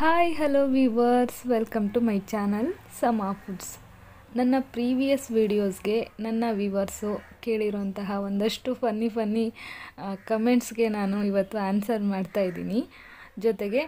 hi hello viewers welcome to my channel Sama foods ನನ್ನ previous ವೀಡಿಯೋಸ್ಗೆ ನನ್ನ ವಿವರ್ಸು ಕೇಳಿರುವಂತಹ ಒಂದಷ್ಟು ಫನ್ನಿ ಫನ್ನಿ ಕಮೆಂಟ್ಸ್ಗೆ ನಾನು ಇವತ್ತು ಆನ್ಸರ್ ಮಾಡ್ತಾ ಇದ್ದೀನಿ ಜೊತೆಗೆ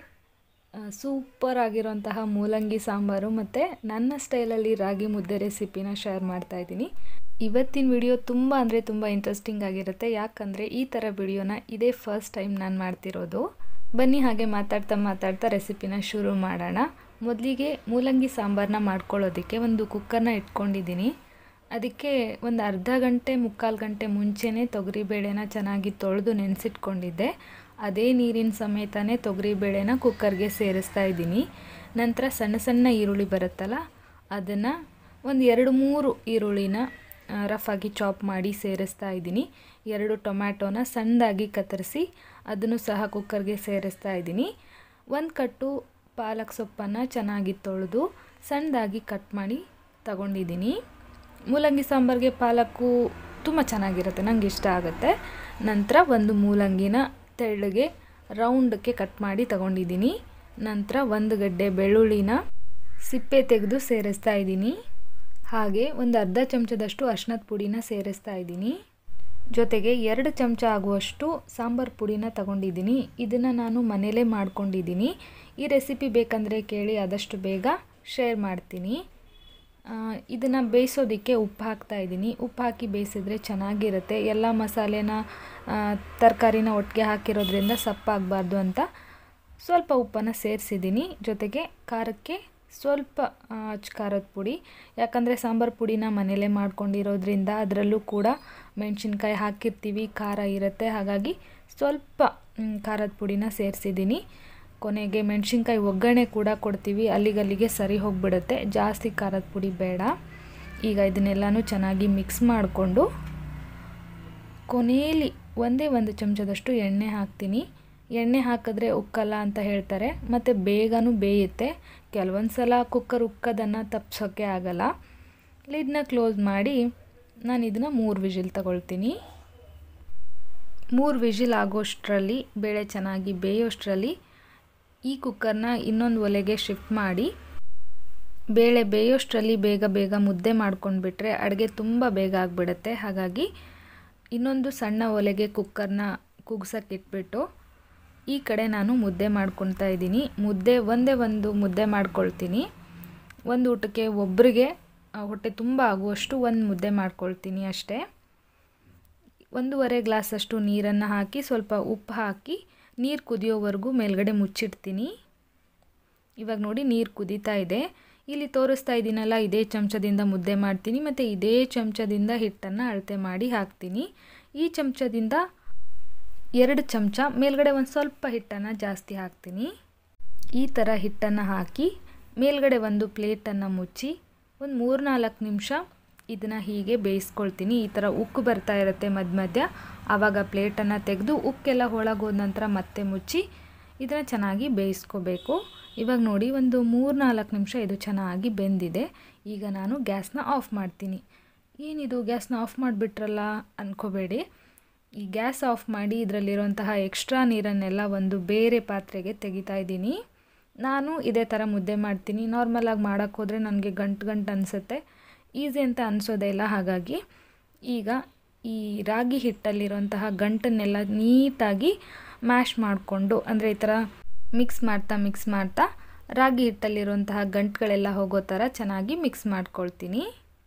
ಸೂಪರ್ ಆಗಿರುವಂತಹ ಮೂಲಂಗಿ ಸಾಂಬಾರು ಮತ್ತು ನನ್ನ ಸ್ಟೈಲಲ್ಲಿ ರಾಗಿ ಮುದ್ದೆ ರೆಸಿಪಿನ ಶೇರ್ ಮಾಡ್ತಾ ಇದ್ದೀನಿ ಇವತ್ತಿನ ವಿಡಿಯೋ ತುಂಬ ಅಂದರೆ ತುಂಬ ಇಂಟ್ರೆಸ್ಟಿಂಗ್ ಆಗಿರುತ್ತೆ ಯಾಕಂದರೆ ಈ ಥರ ವಿಡಿಯೋನ ಇದೇ ಫಸ್ಟ್ ಟೈಮ್ ನಾನು ಮಾಡ್ತಿರೋದು ಬನ್ನಿ ಹಾಗೆ ಮಾತಾಡ್ತಾ ಮಾತಾಡ್ತಾ ರೆಸಿಪಿನ ಶುರು ಮಾಡೋಣ ಮೊದಲಿಗೆ ಮೂಲಂಗಿ ಸಾಂಬಾರನ್ನ ಮಾಡ್ಕೊಳ್ಳೋದಕ್ಕೆ ಒಂದು ಕುಕ್ಕರ್ನ ಇಟ್ಕೊಂಡಿದ್ದೀನಿ ಅದಕ್ಕೆ ಒಂದು ಅರ್ಧ ಗಂಟೆ ಮುಕ್ಕಾಲು ಗಂಟೆ ಮುಂಚೆನೇ ತೊಗರಿಬೇಳೆನ ಚೆನ್ನಾಗಿ ತೊಳೆದು ನೆನೆಸಿಟ್ಕೊಂಡಿದ್ದೆ ಅದೇ ನೀರಿನ ಸಮೇತನೇ ತೊಗರಿಬೇಳೆನ ಕುಕ್ಕರ್ಗೆ ಸೇರಿಸ್ತಾ ಇದ್ದೀನಿ ನಂತರ ಸಣ್ಣ ಸಣ್ಣ ಈರುಳ್ಳಿ ಬರುತ್ತಲ್ಲ ಅದನ್ನು ಒಂದು ಎರಡು ಮೂರು ಈರುಳ್ಳಿನ ರಫಾಗಿ ಚಾಪ್ ಮಾಡಿ ಸೇರಿಸ್ತಾ ಇದ್ದೀನಿ ಎರಡು ಟೊಮ್ಯಾಟೋನ ಸಣ್ಣದಾಗಿ ಕತ್ತರಿಸಿ ಅದನ್ನು ಸಹ ಕುಕ್ಕರ್ಗೆ ಸೇರಿಸ್ತಾ ಇದ್ದೀನಿ ಒಂದು ಕಟ್ಟು ಪಾಲಕ್ ಸೊಪ್ಪನ್ನು ಚೆನ್ನಾಗಿ ತೊಳೆದು ಸಣ್ಣದಾಗಿ ಕಟ್ ಮಾಡಿ ತಗೊಂಡಿದ್ದೀನಿ ಮೂಲಂಗಿ ಸಾಂಬಾರಿಗೆ ಪಾಲಕ್ಕು ತುಂಬ ಚೆನ್ನಾಗಿರುತ್ತೆ ನಂಗೆ ಇಷ್ಟ ಆಗುತ್ತೆ ನಂತರ ಒಂದು ಮೂಲಂಗಿನ ತೆಳ್ಳಗೆ ರೌಂಡಕ್ಕೆ ಕಟ್ ಮಾಡಿ ತಗೊಂಡಿದ್ದೀನಿ ನಂತರ ಒಂದು ಗಡ್ಡೆ ಬೆಳ್ಳುಳ್ಳಿನ ಸಿಪ್ಪೆ ತೆಗೆದು ಸೇರಿಸ್ತಾ ಇದ್ದೀನಿ ಹಾಗೆ ಒಂದು ಅರ್ಧ ಚಮಚದಷ್ಟು ಅರ್ಶಿನದ ಪುಡಿನ ಸೇರಿಸ್ತಾ ಇದ್ದೀನಿ ಜೊತೆಗೆ ಎರಡು ಚಮಚ ಆಗುವಷ್ಟು ಸಾಂಬಾರು ಪುಡಿನ ತಗೊಂಡಿದ್ದೀನಿ ಇದನ್ನು ನಾನು ಮನೇಲೇ ಮಾಡ್ಕೊಂಡಿದ್ದೀನಿ ಈ ರೆಸಿಪಿ ಬೇಕಂದರೆ ಕೇಳಿ ಆದಷ್ಟು ಬೇಗ ಶೇರ್ ಮಾಡ್ತೀನಿ ಇದನ್ನು ಬೇಯಿಸೋದಕ್ಕೆ ಉಪ್ಪು ಹಾಕ್ತಾ ಇದ್ದೀನಿ ಉಪ್ಪು ಹಾಕಿ ಬೇಯಿಸಿದ್ರೆ ಚೆನ್ನಾಗಿರುತ್ತೆ ಎಲ್ಲ ಮಸಾಲೆನ ತರಕಾರಿನ ಒಟ್ಟಿಗೆ ಹಾಕಿರೋದ್ರಿಂದ ಸಪ್ಪಾಗಬಾರ್ದು ಅಂತ ಸ್ವಲ್ಪ ಉಪ್ಪನ್ನು ಸೇರಿಸಿದ್ದೀನಿ ಜೊತೆಗೆ ಖಾರಕ್ಕೆ ಸ್ವಲ್ಪ ಅಚ್ಚ ಖಾರದ ಪುಡಿ ಯಾಕಂದರೆ ಸಾಂಬಾರು ಪುಡಿನ ಮನೇಲೇ ಮಾಡ್ಕೊಂಡಿರೋದ್ರಿಂದ ಅದರಲ್ಲೂ ಕೂಡ ಮೆಣಸಿನ್ಕಾಯಿ ಹಾಕಿರ್ತೀವಿ ಖಾರ ಇರುತ್ತೆ ಹಾಗಾಗಿ ಸ್ವಲ್ಪ ಖಾರದ ಪುಡಿನ ಸೇರಿಸಿದ್ದೀನಿ ಕೊನೆಗೆ ಮೆಣಸಿನ್ಕಾಯಿ ಒಗ್ಗರಣೆ ಕೂಡ ಕೊಡ್ತೀವಿ ಅಲ್ಲಿಗಲ್ಲಿಗೆ ಸರಿ ಹೋಗಿಬಿಡುತ್ತೆ ಜಾಸ್ತಿ ಖಾರದ ಪುಡಿ ಬೇಡ ಈಗ ಇದನ್ನೆಲ್ಲನೂ ಚೆನ್ನಾಗಿ ಮಿಕ್ಸ್ ಮಾಡಿಕೊಂಡು ಕೊನೆಯಲ್ಲಿ ಒಂದೇ ಒಂದು ಚಮಚದಷ್ಟು ಎಣ್ಣೆ ಹಾಕ್ತೀನಿ ಎಣ್ಣೆ ಹಾಕಿದ್ರೆ ಉಕ್ಕಲ್ಲ ಅಂತ ಹೇಳ್ತಾರೆ ಮತ್ತು ಬೇಗನೂ ಬೇಯುತ್ತೆ ಕೆಲವೊಂದು ಸಲ ಕುಕ್ಕರ್ ಉಕ್ಕದನ್ನು ತಪ್ಸೋಕ್ಕೆ ಆಗಲ್ಲ ಲಿಡ್ನ ಕ್ಲೋಸ್ ಮಾಡಿ ನಾನು ಇದನ್ನು ಮೂರು ವಿಜಿಲ್ ತಗೊಳ್ತೀನಿ ಮೂರು ವಿಜಿಲ್ ಆಗೋಷ್ಟರಲ್ಲಿ ಬೇಳೆ ಚೆನ್ನಾಗಿ ಬೇಯೋಷ್ಟರಲ್ಲಿ ಈ ಕುಕ್ಕರ್ನ ಇನ್ನೊಂದು ಒಲೆಗೆ ಶಿಫ್ಟ್ ಮಾಡಿ ಬೇಳೆ ಬೇಯೋಷ್ಟರಲ್ಲಿ ಬೇಗ ಬೇಗ ಮುದ್ದೆ ಮಾಡ್ಕೊಂಡ್ಬಿಟ್ರೆ ಅಡುಗೆ ತುಂಬ ಬೇಗ ಆಗಿಬಿಡುತ್ತೆ ಹಾಗಾಗಿ ಇನ್ನೊಂದು ಸಣ್ಣ ಒಲೆಗೆ ಕುಕ್ಕರ್ನ ಕುಗ್ಸೋಕ್ಕಿಟ್ಬಿಟ್ಟು ಈ ಕಡೆ ನಾನು ಮುದ್ದೆ ಮಾಡ್ಕೊತಾ ಇದ್ದೀನಿ ಮುದ್ದೆ ಒಂದೇ ಒಂದು ಮುದ್ದೆ ಮಾಡ್ಕೊಳ್ತೀನಿ ಒಂದು ಊಟಕ್ಕೆ ಒಬ್ಬರಿಗೆ ಹೊಟ್ಟೆ ತುಂಬ ಆಗುವಷ್ಟು ಒಂದು ಮುದ್ದೆ ಮಾಡ್ಕೊಳ್ತೀನಿ ಅಷ್ಟೇ ಒಂದೂವರೆ ಗ್ಲಾಸಷ್ಟು ನೀರನ್ನು ಹಾಕಿ ಸ್ವಲ್ಪ ಉಪ್ಪು ಹಾಕಿ ನೀರು ಕುದಿಯೋವರೆಗೂ ಮೇಲ್ಗಡೆ ಮುಚ್ಚಿಡ್ತೀನಿ ಇವಾಗ ನೋಡಿ ನೀರು ಕುದೀತಾ ಇದೆ ಇಲ್ಲಿ ತೋರಿಸ್ತಾ ಇದ್ದೀನಲ್ಲ ಇದೇ ಚಮಚದಿಂದ ಮುದ್ದೆ ಮಾಡ್ತೀನಿ ಮತ್ತು ಇದೇ ಚಮಚದಿಂದ ಹಿಟ್ಟನ್ನು ಅಳತೆ ಮಾಡಿ ಹಾಕ್ತೀನಿ ಈ ಚಮಚದಿಂದ ಎರಡು ಚಮಚ ಮೇಲ್ಗಡೆ ಒಂದು ಸ್ವಲ್ಪ ಹಿಟ್ಟನ್ನು ಜಾಸ್ತಿ ಹಾಕ್ತೀನಿ ಈ ಥರ ಹಿಟ್ಟನ್ನು ಹಾಕಿ ಮೇಲ್ಗಡೆ ಒಂದು ಪ್ಲೇಟನ್ನು ಮುಚ್ಚಿ ಒಂದು ಮೂರು ನಾಲ್ಕು ನಿಮಿಷ ಇದನ್ನು ಹೀಗೆ ಬೇಯಿಸ್ಕೊಳ್ತೀನಿ ಈ ಥರ ಉಕ್ಕು ಬರ್ತಾ ಇರುತ್ತೆ ಮಧ್ಯ ಮಧ್ಯ ಆವಾಗ ಪ್ಲೇಟನ್ನು ತೆಗೆದು ಉಕ್ಕೆಲ್ಲ ಒಳಗೋದ ನಂತರ ಮತ್ತೆ ಮುಚ್ಚಿ ಇದನ್ನು ಚೆನ್ನಾಗಿ ಬೇಯಿಸ್ಕೋಬೇಕು ಇವಾಗ ನೋಡಿ ಒಂದು ಮೂರು ನಾಲ್ಕು ನಿಮಿಷ ಇದು ಚೆನ್ನಾಗಿ ಬೆಂದಿದೆ ಈಗ ನಾನು ಗ್ಯಾಸ್ನ ಆಫ್ ಮಾಡ್ತೀನಿ ಏನಿದು ಗ್ಯಾಸ್ನ ಆಫ್ ಮಾಡಿಬಿಟ್ರಲ್ಲ ಅಂದ್ಕೋಬೇಡಿ ಈ ಗ್ಯಾಸ್ ಆಫ್ ಮಾಡಿ ಇದರಲ್ಲಿರುವಂತಹ ಎಕ್ಸ್ಟ್ರಾ ನೀರನ್ನೆಲ್ಲ ಒಂದು ಬೇರೆ ಪಾತ್ರೆಗೆ ತೆಗಿತಾ ಇದ್ದೀನಿ ನಾನು ಇದೇ ಥರ ಮುದ್ದೆ ಮಾಡ್ತೀನಿ ನಾರ್ಮಲಾಗಿ ಮಾಡೋಕ್ಕೆ ಹೋದರೆ ನನಗೆ ಗಂಟು ಗಂಟು ಅನಿಸುತ್ತೆ ಈಸಿ ಅಂತ ಅನಿಸೋದೇ ಇಲ್ಲ ಹಾಗಾಗಿ ಈಗ ಈ ರಾಗಿ ಹಿಟ್ಟಲ್ಲಿರುವಂತಹ ಗಂಟನ್ನೆಲ್ಲ ನೀಟಾಗಿ ಮ್ಯಾಶ್ ಮಾಡಿಕೊಂಡು ಅಂದರೆ ಈ ಥರ ಮಿಕ್ಸ್ ಮಾಡ್ತಾ ಮಿಕ್ಸ್ ಮಾಡ್ತಾ ರಾಗಿ ಹಿಟ್ಟಲ್ಲಿರುವಂತಹ ಗಂಟುಗಳೆಲ್ಲ ಹೋಗೋ ಥರ ಚೆನ್ನಾಗಿ ಮಿಕ್ಸ್ ಮಾಡ್ಕೊಳ್ತೀನಿ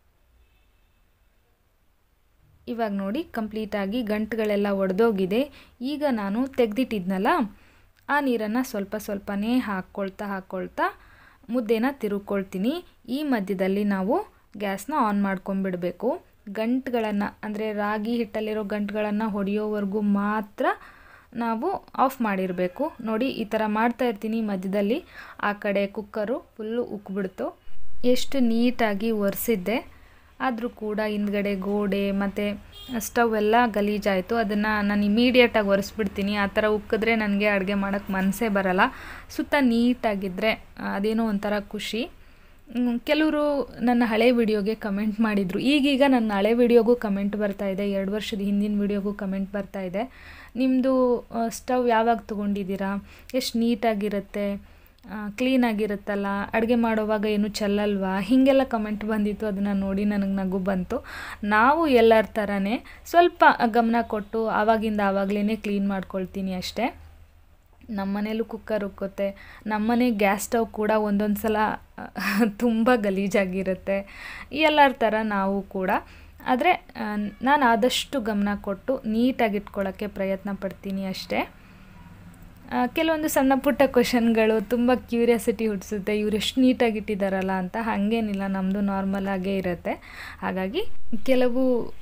ಇವಾಗ ನೋಡಿ ಕಂಪ್ಲೀಟಾಗಿ ಗಂಟುಗಳೆಲ್ಲ ಒಡೆದೋಗಿದೆ ಈಗ ನಾನು ತೆಗೆದಿಟ್ಟಿದ್ನಲ್ಲ ಆ ನೀರನ್ನು ಸ್ವಲ್ಪ ಸ್ವಲ್ಪನೇ ಹಾಕ್ಕೊಳ್ತಾ ಹಾಕ್ಕೊಳ್ತಾ ಮುದ್ದೆನ ತಿರುಗ್ಕೊಳ್ತೀನಿ ಈ ಮಧ್ಯದಲ್ಲಿ ನಾವು ಗ್ಯಾಸ್ನ ಆನ್ ಮಾಡ್ಕೊಂಬಿಡಬೇಕು ಗಂಟುಗಳನ್ನು ಅಂದರೆ ರಾಗಿ ಹಿಟ್ಟಲ್ಲಿರೋ ಗಂಟುಗಳನ್ನು ಹೊಡೆಯೋವರೆಗೂ ಮಾತ್ರ ನಾವು ಆಫ್ ಮಾಡಿರಬೇಕು ನೋಡಿ ಈ ಥರ ಮಾಡ್ತಾ ಇರ್ತೀನಿ ಮಧ್ಯದಲ್ಲಿ ಆ ಕಡೆ ಕುಕ್ಕರು ಫುಲ್ಲು ಉಕ್ಬಿಡ್ತು ಎಷ್ಟು ನೀಟಾಗಿ ಒರೆಸಿದ್ದೆ ಆದರೂ ಕೂಡ ಹಿಂದ್ಗಡೆ ಗೋಡೆ ಮತ್ತು ಸ್ಟವ್ ಎಲ್ಲ ಗಲೀಜಾಯಿತು ಅದನ್ನು ನಾನು ಇಮಿಡಿಯೇಟಾಗಿ ಒರೆಸ್ಬಿಡ್ತೀನಿ ಆ ಥರ ಉಕ್ಕಿದ್ರೆ ನನಗೆ ಅಡುಗೆ ಮಾಡೋಕ್ಕೆ ಮನಸ್ಸೇ ಬರಲ್ಲ ಸುತ್ತ ನೀಟಾಗಿದ್ದರೆ ಅದೇನೋ ಒಂಥರ ಖುಷಿ ಕೆಲವರು ನನ್ನ ಹಳೆ ವಿಡಿಯೋಗೆ ಕಮೆಂಟ್ ಮಾಡಿದರು ಈಗೀಗ ನನ್ನ ಹಳೆ ವಿಡಿಯೋಗೂ ಕಮೆಂಟ್ ಬರ್ತಾ ಇದೆ ಎರಡು ವರ್ಷದ ಹಿಂದಿನ ವಿಡಿಯೋಗೂ ಕಮೆಂಟ್ ಬರ್ತಾ ಇದೆ ನಿಮ್ಮದು ಸ್ಟವ್ ಯಾವಾಗ ತೊಗೊಂಡಿದ್ದೀರಾ ಎಷ್ಟು ನೀಟಾಗಿರುತ್ತೆ ಕ್ಲೀನಾಗಿರುತ್ತಲ್ಲ ಅಡುಗೆ ಮಾಡೋವಾಗ ಏನು ಚೆಲ್ಲಲ್ವಾ ಹೀಗೆಲ್ಲ ಕಮೆಂಟ್ ಬಂದಿತ್ತು ಅದನ್ನು ನೋಡಿ ನನಗೆ ನಗು ಬಂತು ನಾವು ಎಲ್ಲರ ಥರನೇ ಸ್ವಲ್ಪ ಗಮನ ಕೊಟ್ಟು ಆವಾಗಿಂದ ಆವಾಗಲೇ ಕ್ಲೀನ್ ಮಾಡ್ಕೊಳ್ತೀನಿ ಅಷ್ಟೇ ನಮ್ಮ ಮನೇಲೂ ಕುಕ್ಕರ್ ಉಕ್ಕುತ್ತೆ ನಮ್ಮನೆ ಗ್ಯಾಸ್ ಸ್ಟವ್ ಕೂಡ ಒಂದೊಂದು ಸಲ ತುಂಬ ಗಲೀಜಾಗಿರುತ್ತೆ ಎಲ್ಲರ ಥರ ನಾವು ಕೂಡ ಆದರೆ ನಾನು ಆದಷ್ಟು ಗಮನ ಕೊಟ್ಟು ನೀಟಾಗಿ ಇಟ್ಕೊಳ್ಳೋಕ್ಕೆ ಪ್ರಯತ್ನ ಪಡ್ತೀನಿ ಅಷ್ಟೇ ಕೆಲವೊಂದು ಸಣ್ಣ ಪುಟ್ಟ ಕ್ವಶನ್ಗಳು ತುಂಬ ಕ್ಯೂರಿಯಾಸಿಟಿ ಹುಟ್ಟಿಸುತ್ತೆ ಇವ್ರು ಎಷ್ಟು ನೀಟಾಗಿ ಇಟ್ಟಿದ್ದಾರಲ್ಲ ಅಂತ ಹಾಗೇನಿಲ್ಲ ನಮ್ಮದು ನಾರ್ಮಲ್ ಆಗೇ ಇರುತ್ತೆ ಹಾಗಾಗಿ ಕೆಲವು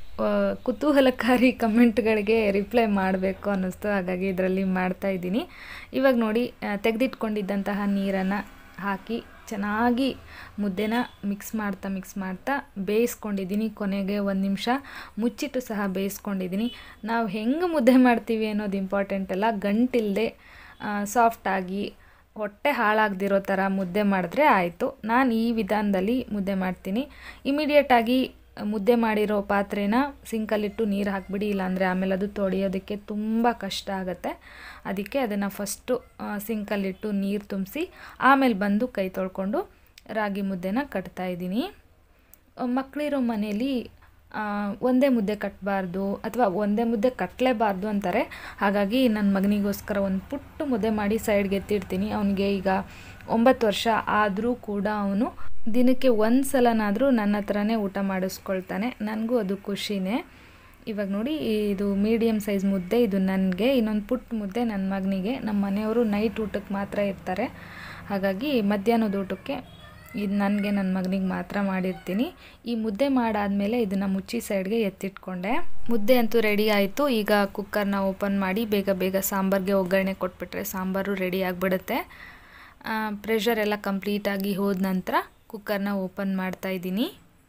ಕುತೂಹಲಕಾರಿ ಕಮೆಂಟ್ಗಳಿಗೆ ರಿಪ್ಲೈ ಮಾಡಬೇಕು ಅನ್ನಿಸ್ತು ಹಾಗಾಗಿ ಇದರಲ್ಲಿ ಮಾಡ್ತಾಯಿದ್ದೀನಿ ಇವಾಗ ನೋಡಿ ತೆಗೆದಿಟ್ಕೊಂಡಿದ್ದಂತಹ ನೀರನ್ನು ಹಾಕಿ ಚೆನ್ನಾಗಿ ಮುದ್ದೆನ ಮಿಕ್ಸ್ ಮಾಡ್ತಾ ಮಿಕ್ಸ್ ಮಾಡ್ತಾ ಬೇಯಿಸ್ಕೊಂಡಿದ್ದೀನಿ ಕೊನೆಗೆ ಒಂದು ನಿಮಿಷ ಮುಚ್ಚಿಟ್ಟು ಸಹ ಬೇಯಿಸ್ಕೊಂಡಿದ್ದೀನಿ ನಾವು ಹೆಂಗೆ ಮುದ್ದೆ ಮಾಡ್ತೀವಿ ಅನ್ನೋದು ಇಂಪಾರ್ಟೆಂಟ್ ಅಲ್ಲ ಗಂಟಿಲ್ಲದೆ ಸಾಫ್ಟಾಗಿ ಹೊಟ್ಟೆ ಹಾಳಾಗದಿರೋ ಥರ ಮುದ್ದೆ ಮಾಡಿದ್ರೆ ಆಯಿತು ನಾನು ಈ ವಿಧಾನದಲ್ಲಿ ಮುದ್ದೆ ಮಾಡ್ತೀನಿ ಇಮಿಡಿಯೇಟಾಗಿ ಮುದ್ದೆ ಮಾಡಿರೋ ಪಾತ್ರೆನ ಸಿಂಕಲ್ಲಿಟ್ಟು ನೀರು ಹಾಕಿಬಿಡಿ ಇಲ್ಲಾಂದರೆ ಆಮೇಲೆ ಅದು ತೊಳೆಯೋದಕ್ಕೆ ತುಂಬ ಕಷ್ಟ ಆಗುತ್ತೆ ಅದಕ್ಕೆ ಅದನ್ನು ಫಸ್ಟು ಸಿಂಕಲ್ಲಿಟ್ಟು ನೀರು ತುಂಬಿಸಿ ಆಮೇಲೆ ಬಂದು ಕೈ ತೊಳ್ಕೊಂಡು ರಾಗಿ ಮುದ್ದೆನ ಕಟ್ತಾಯಿದ್ದೀನಿ ಮಕ್ಕಳಿರೋ ಮನೇಲಿ ಒಂದೇ ಮುದ್ದೆ ಕಟ್ಟಬಾರ್ದು ಅಥವಾ ಒಂದೇ ಮುದ್ದೆ ಕಟ್ಟಲೇಬಾರ್ದು ಅಂತಾರೆ ಹಾಗಾಗಿ ನನ್ನ ಮಗನಿಗೋಸ್ಕರ ಒಂದು ಪುಟ್ಟು ಮುದ್ದೆ ಮಾಡಿ ಸೈಡ್ಗೆ ಎತ್ತಿಡ್ತೀನಿ ಅವನಿಗೆ ಈಗ ಒಂಬತ್ತು ವರ್ಷ ಆದರೂ ಕೂಡ ಅವನು ದಿನಕ್ಕೆ ಒಂದು ಸಲನಾದರೂ ನನ್ನ ಹತ್ರನೇ ಊಟ ಮಾಡಿಸ್ಕೊಳ್ತಾನೆ ನನಗೂ ಅದು ಖುಷಿನೇ ಇವಾಗ ನೋಡಿ ಇದು ಮೀಡಿಯಮ್ ಸೈಜ್ ಮುದ್ದೆ ಇದು ನನಗೆ ಇನ್ನೊಂದು ಪುಟ್ಟ ಮುದ್ದೆ ನನ್ನ ಮಗನಿಗೆ ನಮ್ಮ ಮನೆಯವರು ನೈಟ್ ಊಟಕ್ಕೆ ಮಾತ್ರ ಇರ್ತಾರೆ ಹಾಗಾಗಿ ಮಧ್ಯಾಹ್ನದ ಊಟಕ್ಕೆ ಇದು ನನಗೆ ನನ್ನ ಮಗನಿಗೆ ಮಾತ್ರ ಮಾಡಿರ್ತೀನಿ ಈ ಮುದ್ದೆ ಮಾಡಾದಮೇಲೆ ಇದನ್ನು ಮುಚ್ಚಿ ಸೈಡ್ಗೆ ಎತ್ತಿಟ್ಕೊಂಡೆ ಮುದ್ದೆ ಅಂತೂ ರೆಡಿ ಆಯಿತು ಈಗ ಕುಕ್ಕರ್ನ ಓಪನ್ ಮಾಡಿ ಬೇಗ ಬೇಗ ಸಾಂಬಾರಿಗೆ ಒಗ್ಗರಣೆ ಕೊಟ್ಬಿಟ್ರೆ ಸಾಂಬಾರು ರೆಡಿ ಆಗಿಬಿಡುತ್ತೆ ಪ್ರೆಷರ್ ಎಲ್ಲ ಕಂಪ್ಲೀಟಾಗಿ ಹೋದ ನಂತರ ಕುಕ್ಕರ್ನ ಓಪನ್ ಮಾಡ್ತಾಯಿದ್ದೀನಿ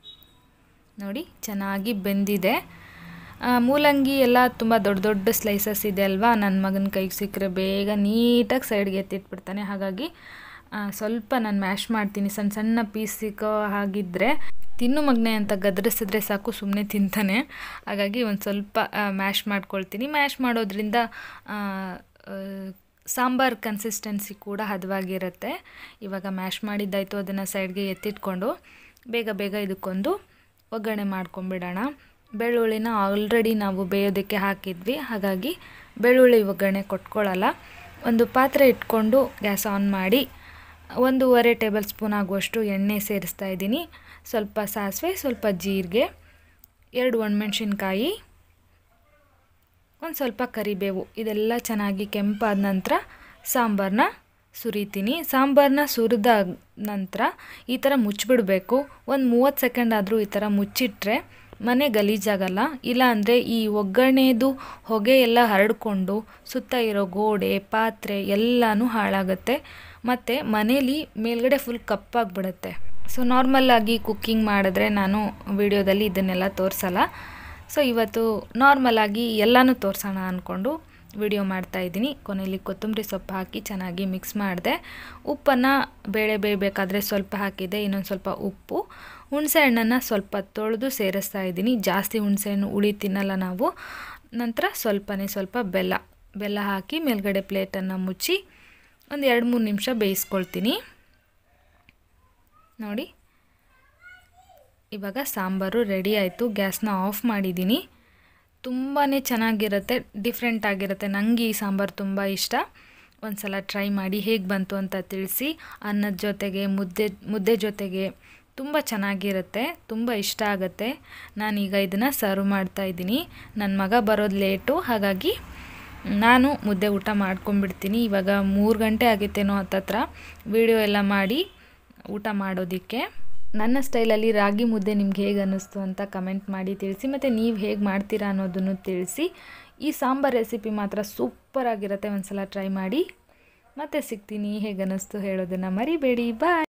ನೋಡಿ ಚೆನ್ನಾಗಿ ಬೆಂದಿದೆ ಮೂಲಂಗಿ ಎಲ್ಲ ತುಂಬ ದೊಡ್ಡ ದೊಡ್ಡ ಸ್ಲೈಸಸ್ ಇದೆ ಅಲ್ವಾ ನನ್ನ ಮಗನ ಕೈಗೆ ಸಿಕ್ಕರೆ ಬೇಗ ನೀಟಾಗಿ ಸೈಡ್ಗೆ ಎತ್ತಿಟ್ಬಿಡ್ತಾನೆ ಹಾಗಾಗಿ ಸ್ವಲ್ಪ ನಾನು ಮ್ಯಾಶ್ ಮಾಡ್ತೀನಿ ಸಣ್ಣ ಸಣ್ಣ ಪೀಸ್ ಸಿಕ್ಕೋ ಹಾಗಿದ್ದರೆ ತಿನ್ನು ಮಗನೆ ಅಂತ ಗದರಿಸಿದ್ರೆ ಸಾಕು ಸುಮ್ಮನೆ ತಿಂತಾನೆ ಹಾಗಾಗಿ ಒಂದು ಸ್ವಲ್ಪ ಮ್ಯಾಶ್ ಮಾಡ್ಕೊಳ್ತೀನಿ ಮ್ಯಾಶ್ ಮಾಡೋದ್ರಿಂದ ಸಾಂಬಾರ್ ಕನ್ಸಿಸ್ಟೆನ್ಸಿ ಕೂಡ ಹದವಾಗಿರುತ್ತೆ ಇವಾಗ ಮ್ಯಾಶ್ ಮಾಡಿದ್ದಾಯಿತು ಅದನ್ನು ಸೈಡ್ಗೆ ಎತ್ತಿಟ್ಕೊಂಡು ಬೇಗ ಬೇಗ ಇದಕ್ಕೊಂದು ಒಗ್ಗರಣೆ ಮಾಡ್ಕೊಂಬಿಡೋಣ ಬೆಳ್ಳುಳ್ಳಿನ ಆಲ್ರೆಡಿ ನಾವು ಬೇಯೋದಕ್ಕೆ ಹಾಕಿದ್ವಿ ಹಾಗಾಗಿ ಬೆಳ್ಳುಳ್ಳಿ ಒಗ್ಗರಣೆ ಕೊಟ್ಕೊಳ್ಳಲ್ಲ ಒಂದು ಪಾತ್ರೆ ಇಟ್ಕೊಂಡು ಗ್ಯಾಸ್ ಆನ್ ಮಾಡಿ ಒಂದೂವರೆ ಟೇಬಲ್ ಸ್ಪೂನ್ ಆಗುವಷ್ಟು ಎಣ್ಣೆ ಸೇರಿಸ್ತಾ ಇದ್ದೀನಿ ಸ್ವಲ್ಪ ಸಾಸಿವೆ ಸ್ವಲ್ಪ ಜೀರಿಗೆ ಎರಡು ಒಣಮೆಣ್ಸಿನ್ಕಾಯಿ ಒಂದು ಸ್ವಲ್ಪ ಕರಿಬೇವು ಇದೆಲ್ಲ ಚೆನ್ನಾಗಿ ಕೆಂಪಾದ ನಂತರ ಸಾಂಬಾರನ್ನ ಸುರಿತೀನಿ ಸಾಂಬಾರನ್ನ ಸುರಿದ ನಂತರ ಈ ಥರ ಮುಚ್ಚಿಬಿಡಬೇಕು ಒಂದು ಮೂವತ್ತು ಸೆಕೆಂಡ್ ಆದರೂ ಈ ಥರ ಮುಚ್ಚಿಟ್ರೆ ಮನೆ ಗಲೀಜಾಗಲ್ಲ ಇಲ್ಲಾಂದರೆ ಈ ಒಗ್ಗರಣೆದು ಹೊಗೆ ಎಲ್ಲ ಹರಡ್ಕೊಂಡು ಸುತ್ತ ಇರೋ ಗೋಡೆ ಪಾತ್ರೆ ಎಲ್ಲನೂ ಹಾಳಾಗುತ್ತೆ ಮತ್ತು ಮನೇಲಿ ಮೇಲ್ಗಡೆ ಫುಲ್ ಕಪ್ಪಾಗಿಬಿಡುತ್ತೆ ಸೊ ನಾರ್ಮಲ್ಲಾಗಿ ಕುಕ್ಕಿಂಗ್ ಮಾಡಿದ್ರೆ ನಾನು ವಿಡಿಯೋದಲ್ಲಿ ಇದನ್ನೆಲ್ಲ ತೋರಿಸಲ್ಲ ಸೊ ಇವತ್ತು ನಾರ್ಮಲಾಗಿ ಎಲ್ಲನೂ ತೋರಿಸೋಣ ಅಂದ್ಕೊಂಡು ವಿಡಿಯೋ ಮಾಡ್ತಾಯಿದ್ದೀನಿ ಕೊನೆಯಲ್ಲಿ ಕೊತ್ತಂಬರಿ ಸೊಪ್ಪು ಹಾಕಿ ಚೆನ್ನಾಗಿ ಮಿಕ್ಸ್ ಮಾಡಿದೆ ಉಪ್ಪನ್ನು ಬೇಳೆ ಬೇಯಬೇಕಾದ್ರೆ ಸ್ವಲ್ಪ ಹಾಕಿದೆ ಇನ್ನೊಂದು ಸ್ವಲ್ಪ ಉಪ್ಪು ಹುಣಸೆ ಹಣ್ಣನ್ನು ಸ್ವಲ್ಪ ತೊಳೆದು ಸೇರಿಸ್ತಾ ಇದ್ದೀನಿ ಜಾಸ್ತಿ ಹುಣಸೆ ಹಣ್ಣು ಹುಳಿ ತಿನ್ನಲ್ಲ ನಾವು ನಂತರ ಸ್ವಲ್ಪನೇ ಸ್ವಲ್ಪ ಬೆಲ್ಲ ಬೆಲ್ಲ ಹಾಕಿ ಮೇಲ್ಗಡೆ ಪ್ಲೇಟನ್ನು ಮುಚ್ಚಿ ಒಂದು ಎರಡು ಮೂರು ನಿಮಿಷ ಬೇಯಿಸ್ಕೊಳ್ತೀನಿ ನೋಡಿ ಇವಾಗ ಸಾಂಬಾರು ರೆಡಿ ಆಯಿತು ಗ್ಯಾಸ್ನ ಆಫ್ ಮಾಡಿದ್ದೀನಿ ತುಂಬಾ ಚೆನ್ನಾಗಿರುತ್ತೆ ಡಿಫ್ರೆಂಟ್ ಆಗಿರುತ್ತೆ ನನಗೆ ಈ ಸಾಂಬಾರು ತುಂಬ ಇಷ್ಟ ಒಂದು ಸಲ ಟ್ರೈ ಮಾಡಿ ಹೇಗೆ ಬಂತು ಅಂತ ತಿಳಿಸಿ ಅನ್ನದ ಜೊತೆಗೆ ಮುದ್ದೆ ಮುದ್ದೆ ಜೊತೆಗೆ ತುಂಬ ಚೆನ್ನಾಗಿರುತ್ತೆ ತುಂಬ ಇಷ್ಟ ಆಗುತ್ತೆ ನಾನೀಗ ಇದನ್ನು ಸರ್ವ್ ಮಾಡ್ತಾಯಿದ್ದೀನಿ ನನ್ನ ಮಗ ಬರೋದು ಲೇಟು ಹಾಗಾಗಿ ನಾನು ಮುದ್ದೆ ಊಟ ಮಾಡ್ಕೊಂಬಿಡ್ತೀನಿ ಇವಾಗ ಮೂರು ಗಂಟೆ ಆಗಿತ್ತೇನೋ ಹತ್ತತ್ರ ವಿಡಿಯೋ ಎಲ್ಲ ಮಾಡಿ ಊಟ ಮಾಡೋದಕ್ಕೆ ನನ್ನ ಸ್ಟೈಲಲ್ಲಿ ರಾಗಿ ಮುದ್ದೆ ನಿಮ್ಗೆ ಹೇಗೆ ಅನ್ನಿಸ್ತು ಅಂತ ಕಮೆಂಟ್ ಮಾಡಿ ತಿಳಿಸಿ ಮತ್ತು ನೀವು ಹೇಗೆ ಮಾಡ್ತೀರಾ ಅನ್ನೋದನ್ನು ತಿಳಿಸಿ ಈ ಸಾಂಬಾರ್ ರೆಸಿಪಿ ಮಾತ್ರ ಸೂಪರ್ ಆಗಿರುತ್ತೆ ಒಂದು ಸಲ ಟ್ರೈ ಮಾಡಿ ಮತ್ತೆ ಸಿಗ್ತೀನಿ ಹೇಗೆ ಅನ್ನಿಸ್ತು ಹೇಳೋದನ್ನು ಮರಿಬೇಡಿ ಬಾಯ್